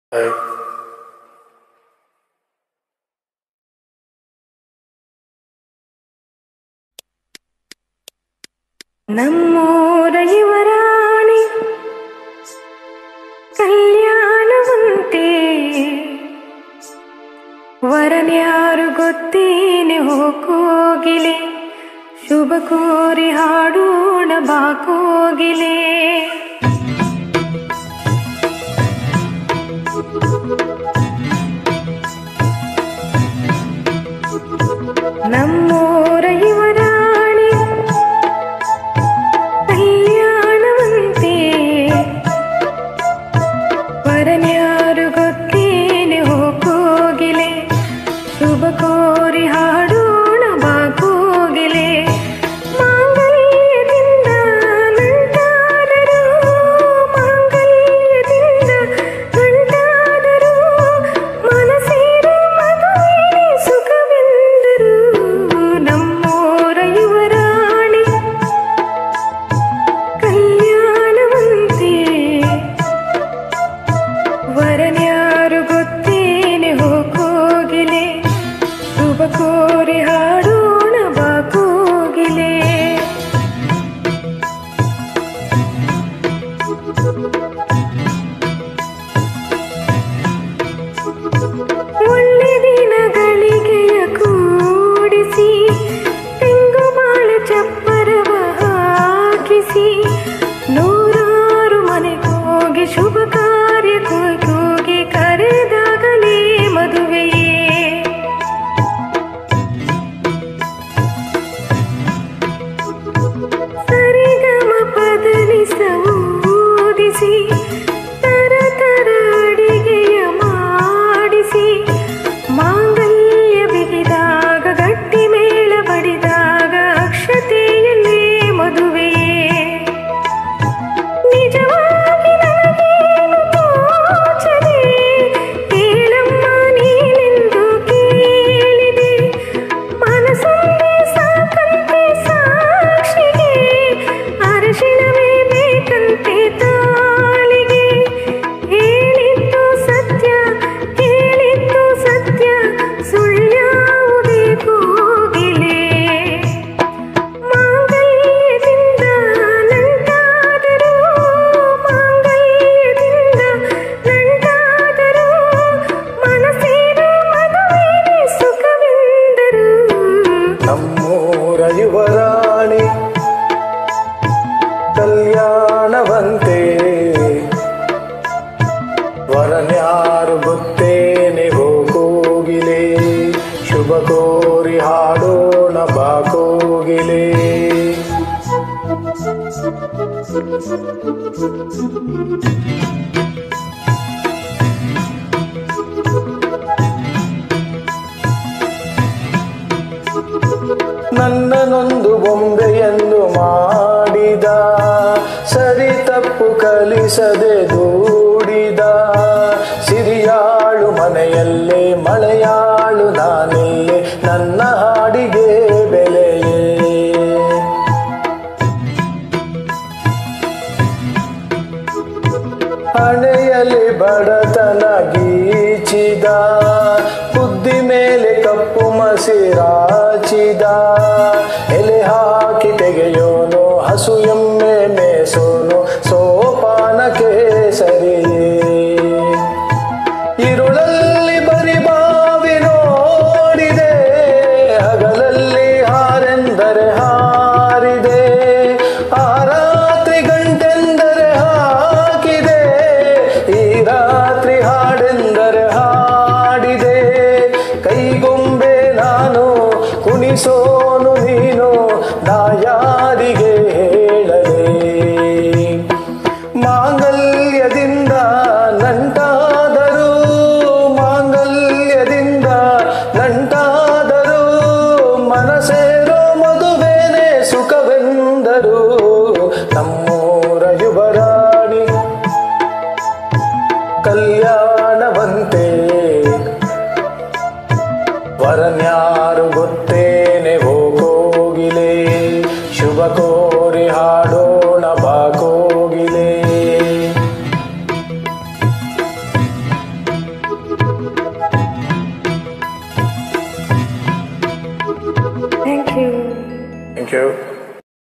hi ನಮ್ಮೂರ ಯುವರಾಣಿ ಕಲ್ಯಾಣವಂತೆ ವರನ್ಯಾರು ಗೊತ್ತೇನೆ ಹೋಗೋಗಿಲೆ ಶುಭ ಕೋರಿ ಹಾಡೋಣ ಬಾಕೋಗಿಲೆ ನಮ್ಮೂರ ಯುವರಾಣಿ ಕಲ್ಯಾಣವಂತೆ ವರನ್ಯಾರು ಗೊತ್ತೇನೆ ಹೋಗೋಗಿಲೆ ಶುಭ ಕೋರಿ ಹಾಡೋಣ ಬಾಗೋಗಿಲೆ ಮಾಂಗಲ್ಯದಿಂದ ನಂಟಾದರು ಮಾಂಗಲ್ಯದಿಂದ ನಂಟಾದರು ಮನಸೇರ ಮದುವೆ ಸುಖವೆಂದರು ನಮ್ಮೋರ ಯುವರಾಣಿ ಕಲ್ಯಾಣವಂತೆ ವರನ್ಯಾರು ಗೊತ್ತೇನೆ ಹೋಗೋಗಿಲೆ ಶುಭ ಕೋರಿ ಹಾಡೋಣ ಬಾಗೋಗಿಲೆ ಒಳ್ಳೆ ದಿನಗಳಿಗೆಯ ಕೂಡಿಸಿ ತೆಂಗು ಬಾಳ ಚಪ್ಪರವ ಹಾಕಿಸಿ ನೂರಾರು ಮನೆಗೋಗಿ ಶುಭ ಕಾರ್ಯ ಕೂಗಿ ಕರೆದಾಗಲೇ ಮದುವೆಯೇ ಸರಿಗಮ ಪದನಿಸ ಊದಿಸಿ ತರ ತರ ಅಡಿಗೆಯ ಮಾಡಿಸಿ ಮಾಂಗಲ್ಯ ಬಿಗಿದಾಗ ಗಟ್ಟಿ ಮೇಳ ಬಡಿದಾಗ ಅಕ್ಷತೆಯಲ್ಲೇ ಮದುವೆಯೇ ನಿಜವಾಗಿ ನನಗೇನು ತೋಚದೆ ಕೇಳಮ್ಮ ನೀನೆಂದು ಕೇಳಿದೆ ಮನಸ್ಸೊಂದೇ ಸಾಕಂತೆ ಸಾಕ್ಷಿಗೆ ಅರಶಿಣವೇ ಬೇಕಂತೆ ತಾಳಿಗೆ ಹೇಳಿದ್ದು ಸತ್ಯ ಕೇಳಿದ್ದು ಸತ್ಯ ಸುಳ್ಳ್ಯಾವುದೇ ಕೋಗಿಲೆ ಮಾಂಗಲ್ಯದಿಂದ ನಂಟಾದರು ಮಾಂಗಲ್ಯದಿಂದ ನಂಟಾದರು ಮನಸ್ಸಿನ ಮದುವೆ ಸುಖವೆಂದರು ನಮ್ಮೂರ ಯುವರಾಣಿ ಕಲ್ಯಾಣವಂತೆ ವರನ್ಯಾರು ಗೊತ್ತೇನೆ ಹೋಗೋಗಿಲೆ ಶುಭ ಕೋರಿ ಹಾಡೋಣ ಬಾಕೋಗಿಲೆ ನನ್ನನೊಂದು ಬೊಂಬೆಯನ್ನು ಮಾಡಿದ ಸರಿ ತಪ್ಪು ಕಲಿಸದೆ ದೂಡಿದ ಸಿರಿಯಾಳು ಮನೆಯಲ್ಲೇ ಮಳೆಯಾಳು ನಾನೆಲ್ಲೇ ನನ್ನ ಹಾಡಿಗೆ ಬೆಲೆಯೇ ಹಣೆಯಲ್ಲಿ ಬಡತನ ಗೀಚಿದ ಬುದ್ಧಿ ಮೇಲೆ ಕಪ್ಪು ಮಸಿರಾಚಿದ ಎಲೆ ಹಾಕಿ ತೆಗೆಯೋನು ಹಸು ಎಮ್ಮೆ ಮೇಸೋನು ಸೋಪಾನಕ್ಕೆ ಸರಿಯೇ ಇರುಳಲ್ಲಿ ಬರಿ ಬಾವಿ ನೋಡಿದೆ ಹಗಲಲ್ಲಿ ಹಾರೆಂದರೆ ಹಾರಿದೆ ಆ ರಾತ್ರಿ ಗಂಟೆಂದರೆ ಹಾಕಿದೆ ಈ ರಾತ್ರಿ ಹಾಡೆಂದರೆ ಹಾಡಿದೆ ಕೈಗೊಂಬೆ ನಾನು ಕುಣಿಸೋನು ನೀನು ನಾ ಯಾರಿಗೆ ಹೇಳಲೇ ಮಾಂಗಲ್ಯದಿಂದ ನಂಟಾದರು ಮಾಂಗಲ್ಯದಿಂದ ನಂಟಾದರು ಮನಸೇರೋ ಮದುವೆನೆ ಸುಖವೆಂದರು ನಮ್ಮೂರ ಯುವರಾಣಿ ಕಲ್ಯಾಣವಂತೆ ವರನ್ಯಾರು ಗೊತ್ತೇನೆ ಹೋಗೋಗಿಲೆ ಶುಭ ಕೋರಿ ಹಾಡೋಣ ಬಾಕೋಗಿಲೆ ಥ್ಯಾಂಕ್ ಯು ಥ್ಯಾಂಕ್ ಯು